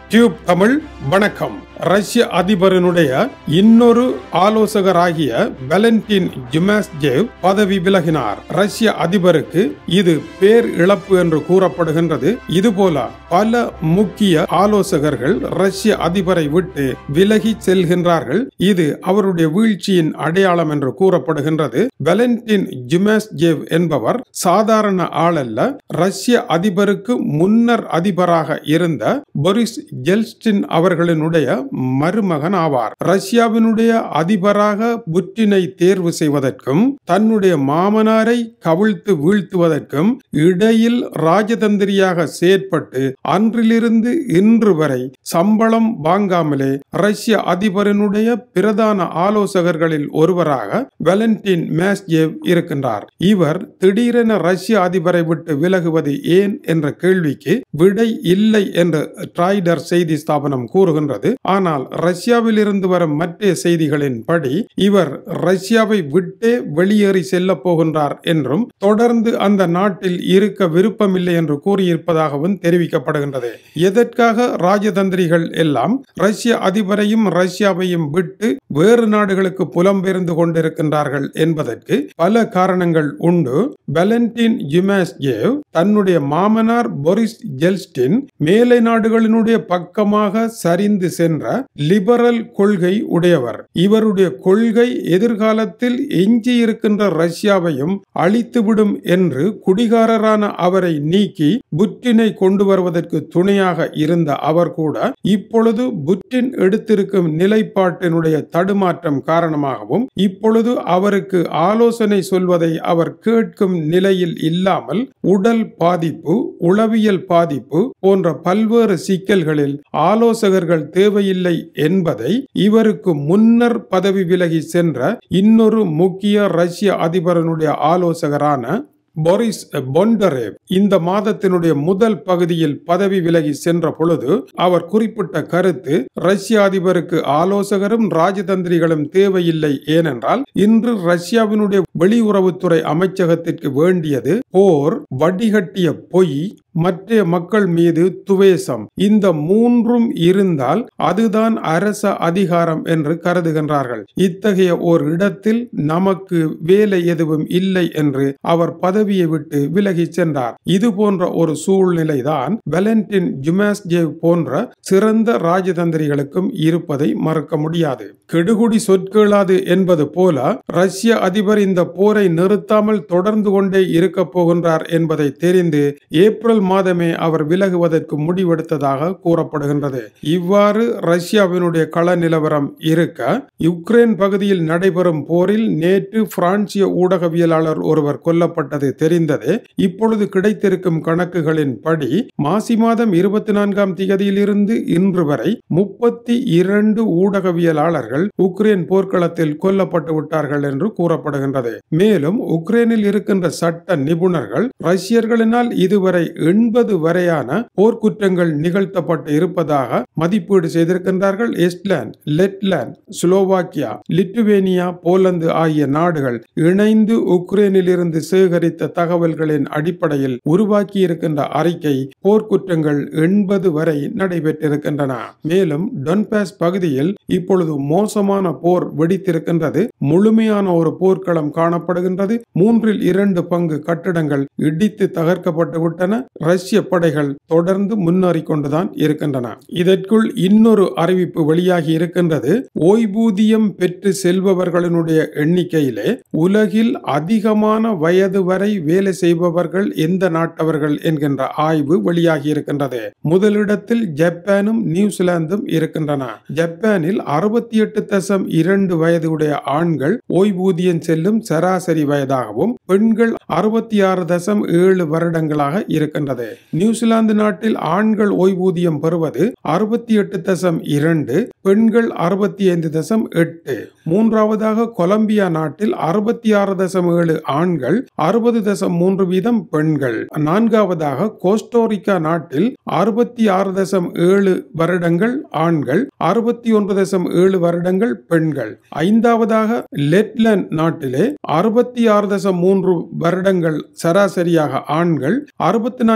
tube Tamil வணக்கம் ரஷ்ய அதிபரனுடைய இன்னொரு ஆலோசகராகிய வேலண்டின் ஜிமாஸ்ஜேவ் பதவி விலகினார் ரஷ்ய அதிபருக்கு இது பேர் இழப்பு என்று கூறப்படுகின்றது இதுபோல பல முக்கிய ஆலோசகர்கள் ரஷ்ய அதிபரை விட்டு விலகி செல்கின்றார்கள் இது அவருடைய வீழ்ச்சியின் அடையாளம் என்று கூறப்படுகின்றது வேலண்டின் ஜிமாஸ்ஜேவ் என்பவர் சாதாரண ஆளல்ல ரஷ்ய அதிபருக்கு முன்னர் அதிபராக இருந்த பொரிஸ் ஜெல்ஸ்டின் அவர்களினுடைய மருமகன் ஆவார் ரஷ்யாவினுடைய அதிபராக புட்டினை தேர்வு செய்வதற்கும் தன்னுடைய மாமனாரை கவிழ்த்து வீழ்த்துவதற்கும் இடையில் ராஜதந்திரியாக செயற்பட்டு அன்றிலிருந்து இன்று வரை சம்பளம் வாங்காமலே ரஷ்ய அதிபரினுடைய பிரதான ஆலோசகர்களில் ஒருவராக வேலண்டின் மேஸ்ஜேவ் இருக்கின்றார் இவர் திடீரென ரஷ்ய அதிபரை விட்டு விலகுவது ஏன் என்ற கேள்விக்கு விடை இல்லை என்று ட்ராய்டர் செய்தி ஸ்தாபனம் கூறுகின்றது ஆனால் ரஷ்யாவில் இருந்து வரும் மற்ற செய்திகளின் படி இவர் ரஷ்யாவை விட்டே வெளியேறி செல்ல போகின்றார் என்றும் தொடர்ந்து அந்த நாட்டில் இருக்க விருப்பமில்லை என்று கூறியிருப்பதாகவும் தெரிவிக்கப்படுகின்றது எதற்காக ராஜதந்திரிகள் எல்லாம் ரஷ்ய அதிபரையும் ரஷ்யாவையும் விட்டு வேறு நாடுகளுக்கு புலம்பெயர்ந்து கொண்டிருக்கின்றார்கள் என்பதற்கு பல காரணங்கள் உண்டு வேலண்டின் ஜிமாஸ்ஜேவ் தன்னுடைய மாமனார் பொரிஸ் ஜெல்ஸ்டின் மேலை நாடுகளினுடைய பக்கமாக சரிந்து சென்ற லிபரல் கொள்கை உடையவர் இவருடைய கொள்கை எதிர்காலத்தில் எஞ்சி இருக்கின்ற ரஷ்யாவையும் அழித்துவிடும் என்று குடிகாரரான அவரை நீக்கி புட்டினை கொண்டு வருவதற்கு துணையாக இருந்த அவர் கூட இப்பொழுது புட்டின் எடுத்திருக்கும் நிலைப்பாட்டினுடைய தடுமாற்றம் காரணமாகவும் இப்பொழுது அவருக்கு ஆலோசனை சொல்வதை அவர் கேட்கும் நிலையில் இல்லாமல் உடல் பாதிப்பு உளவியல் பாதிப்பு போன்ற பல்வேறு சிக்கல்களில் ஆலோசகர்கள் தேவையில்லை என்பதை இவருக்கு முன்னர் பதவி விலகி சென்ற இன்னொரு முக்கிய ரஷ்ய அதிபரனுடைய ஆலோசகரான பொரிஸ் பொண்டரேவ் இந்த மாதத்தினுடைய முதல் பகுதியில் பதவி விலகி சென்ற பொழுது அவர் குறிப்பிட்ட கருத்து ரஷ்ய அதிபருக்கு ஆலோசகரும் ராஜதந்திரிகளும் தேவையில்லை ஏனென்றால் இன்று ரஷ்யாவினுடைய வெளியுறவுத்துறை அமைச்சகத்திற்கு வேண்டியது போர் வடிகட்டிய பொய் மற்ற மக்கள் மீது துவேசம் இந்த மூன்றும் இருந்தால் அதுதான் அரச அதிகாரம் என்று கருதுகின்றார்கள் இத்தகைய ஒரு இடத்தில் நமக்கு வேலை எதுவும் இல்லை என்று அவர் பதவியை விட்டு விலகி சென்றார் இது போன்ற ஒரு சூழ்நிலைதான் வெலண்டின் ஜுமாஸ்ஜேவ் போன்ற சிறந்த ராஜதந்திரிகளுக்கும் இருப்பதை மறுக்க முடியாது கெடுகுடி சொற்கேளாது என்பது போல ரஷ்ய அதிபர் இந்த போரை நிறுத்தாமல் தொடர்ந்து கொண்டே இருக்க போகின்றார் என்பதை தெரிந்து ஏப்ரல் மாதமே அவர் விலகுவதற்கு முடிவெடுத்ததாக கூறப்படுகின்றது இவ்வாறு ரஷ்யாவினுடைய கள நிலவரம் இருக்க யுக்ரைன் பகுதியில் நடைபெறும் போரில் நேற்று பிரான்சிய ஊடகவியலாளர் ஒருவர் கொல்லப்பட்டது தெரிந்தது இப்பொழுது கிடைத்திருக்கும் கணக்குகளின் படி மாசி மாதம் இருபத்தி நான்காம் தேதியிலிருந்து இன்று வரை முப்பத்தி இரண்டு ஊடகவியலாளர்கள் உக்ரைன் போர்க்களத்தில் கொல்லப்பட்டு விட்டார்கள் என்று கூறப்படுகின்றது மேலும் உக்ரைனில் இருக்கின்ற சட்ட நிபுணர்கள் ரஷ்யர்களினால் இதுவரை எண்பது வரையான போர்க்குற்றங்கள் நிகழ்த்தப்பட்டு இருப்பதாக மதிப்பீடு செய்திருக்கின்றார்கள் எஸ்ட்லாந்து லெட்லாந்து ஸ்லோவாக்கியா லிட்டுவேனியா போலந்து ஆகிய நாடுகள் இணைந்து உக்ரைனில் இருந்து சேகரித்த தகவல்களின் அடிப்படையில் உருவாக்கி இருக்கின்ற அறிக்கை போர்க்குற்றங்கள் எண்பது வரை நடைபெற்றிருக்கின்றன மேலும் டொன்பாஸ் பகுதியில் இப்பொழுது மோசமான போர் வெடித்திருக்கின்றது முழுமையான ஒரு போர்க்களம் காணப்படுகின்றது மூன்றில் இரண்டு பங்கு கட்டிடங்கள் இடித்து தகர்க்கப்பட்டு விட்டன ரஷ்ய படைகள் தொடர்ந்து முன்னேறி கொண்டுதான் இருக்கின்றன இதற்குள் இன்னொரு அறிவிப்பு வெளியாகி இருக்கின்றது ஓய்வூதியம் பெற்று செல்பவர்களினுடைய எண்ணிக்கையிலே உலகில் அதிகமான வயது வரை வேலை செய்பவர்கள் எந்த நாட்டவர்கள் என்கின்ற ஆய்வு வெளியாகி இருக்கின்றது முதலிடத்தில் ஜப்பானும் நியூசிலாந்தும் இருக்கின்றன ஜப்பானில் அறுபத்தி எட்டு தசம் இரண்டு வயதுடைய ஆண்கள் ஓய்வூதியம் செல்லும் சராசரி வயதாகவும் பெண்கள் அறுபத்தி ஆறு தசம் ஏழு வருடங்களாக இருக்கின்றது நியூசிலாந்து நாட்டில் ஆண்கள் ஓய்வூதியம் பெறுவது அறுபத்தி எட்டு தசம் இரண்டு பெண்கள் அறுபத்தி ஐந்து தசம் எட்டு மூன்றாவதாக கொலம்பியா நாட்டில் அறுபத்தி ஆறு தசம் ஏழு ஆண்கள் அறுபது தசம் மூன்று வீதம் பெண்கள் நான்காவதாக கோஸ்டோரிக்கா நாட்டில் அறுபத்தி ஆறு தசம் ஏழு வருடங்கள் ஆண்கள் அறுபத்தி ஒன்று தசம் ஏழு வருடங்கள் பெண்கள் ஐந்தாவதாக லெட்லாந்து நாட்டிலே அறுபத்தி ஆறு தசம் மூன்று வருடங்கள் சராசரியாக ஆண்கள் அறுபத்தி நான்கு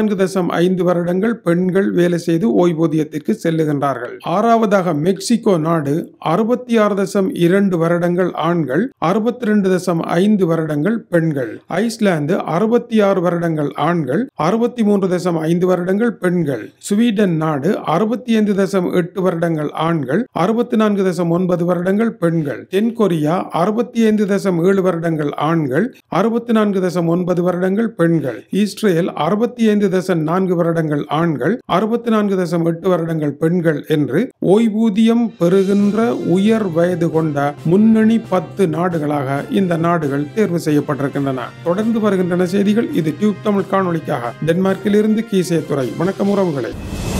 நான்கு தசம் ஐந்து வருடங்கள் பெண்கள் வேலை செய்து ஓய்வூதியத்திற்கு செல்லுகின்றார்கள் ஆறாவதாக மெக்சிகோ நாடு அறுபத்தி ஆறு தசம் இரண்டு வருடங்கள் ஆண்கள் அறுபத்தி ரெண்டு தசம் ஐந்து வருடங்கள் பெண்கள் ஐஸ்லாந்து அறுபத்தி ஆறு வருடங்கள் ஆண்கள் அறுபத்தி மூன்று தசம் ஐந்து வருடங்கள் பெண்கள் ஸ்வீடன் நாடு அறுபத்தி ஐந்து தசம் எட்டு வருடங்கள் ஆண்கள் அறுபத்தி நான்கு தசம் ஒன்பது வருடங்கள் பெண்கள் தென் கொரியா அறுபத்தி ஐந்து தசம் ஏழு வருடங்கள் ஆண்கள் அறுபத்தி நான்கு தசம் ஒன்பது வருடங்கள் பெண்கள் இஸ்ரேல் அறுபத்தி ஐந்து தசம் நான்கு வருடங்கள் ஆண்கள் அறுபத்தி நான்கு தசம் எட்டு வருடங்கள் பெண்கள் என்று ஓய்வூதியம் பெறுகின்ற உயர் வயது கொண்ட முன்னணி பத்து நாடுகளாக இந்த நாடுகள் தேர்வு செய்யப்பட்டிருக்கின்றன தொடர்ந்து வருகின்றன செய்திகள் இது டியூப் தமிழ் காணொளிக்காக டென்மார்க்கில் இருந்து கீசே துறை வணக்கம் உறவுகளை